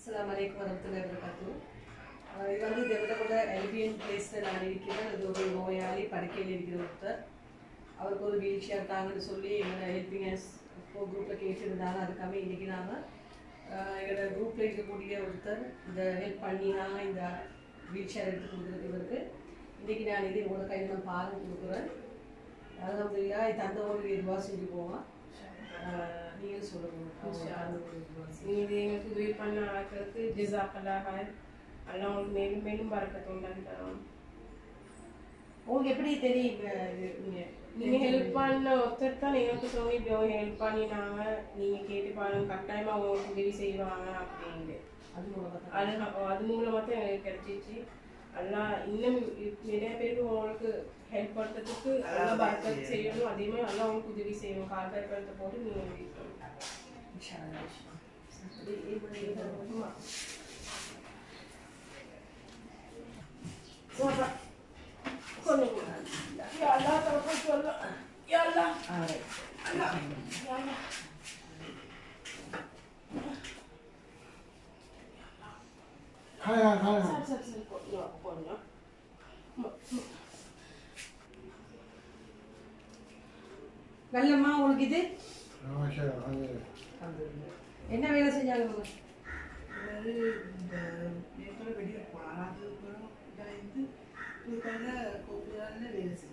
அஸ்ஸலாமு அலைக்கும் வரமத்துல்லாஹி வபரகாத்துஹு அஹ் இது வந்து தேவதோட எல்பிஎன் பிளேஸில் நான் இருக்கிறேன் இது ஒரு நோயாளி படுக்கையில் இருக்கிற ஒருத்தர் அவருக்கு ஒரு வீல் சேர் தாங்கன்னு சொல்லி எங்களோட ஹெல்பிங் ஹேஸ் இப்போ குரூப்பில் கேட்டிருந்தாங்க அதுக்காக இன்றைக்கி நாங்கள் எங்களோட குரூப்பில் இருக்கக்கூடிய ஒருத்தர் இந்த ஹெல்ப் பண்ணினாங்க இந்த வீல் சேர் எடுத்து கொடுக்குறதுக்கு இன்றைக்கி நான் இது உங்களோட கையில் நான் பாருங்க கொடுக்குறேன் அலமதுல்லா தந்தவங்களுக்கு எதுவாக செஞ்சு போவான் நீங்கள் சொல்லுங்கள் இது எங்களுக்கு உதவி பண்ண ஆட்களுக்கு ஜிசாக்கல்லாக எல்லாம் உங்களுக்கு மேலும் மேலும் பறக்கத்து உண்டான்னு தரோம் உங்களுக்கு எப்படி தெரியும் இது நீங்க நீங்க ஹெல்ப் பண்ண ஒருத்தர் தான் எனக்கு சொல்லி இப்படி ஹெல்ப் பண்ணினாங்க நீங்க கேட்டு பாருங்க கட்டாயமா உங்களுக்கு உதவி செய்வாங்க அப்படின்ட்டு அது மூலமா அது அது மூலமா தான் எங்களுக்கு கிடைச்சிச்சு எல்லாம் இன்னும் நிறைய பேருக்கு உங்களுக்கு ஹெல்ப் பண்ணுறதுக்கு நல்லா பறக்கத்து செய்யணும் அதே மாதிரி நல்லா உங்களுக்கு உதவி செய்யணும் கார்பரேட் பணத்தை போட்டு நீங்க உதவி பண்ணணும் खाया खाया சரி சரி சரி போடணும் போடணும் நல்லம்மா உங்களுக்கு இது माशा என்ன வேலை செஞ்சாங்க இவங்க? அதாவது இந்த பேப்பரை வெளியே பாராதுக்கப்புறம் இதாயிருந்து புதுக்கால கோப்புதால வேலை செய்யும்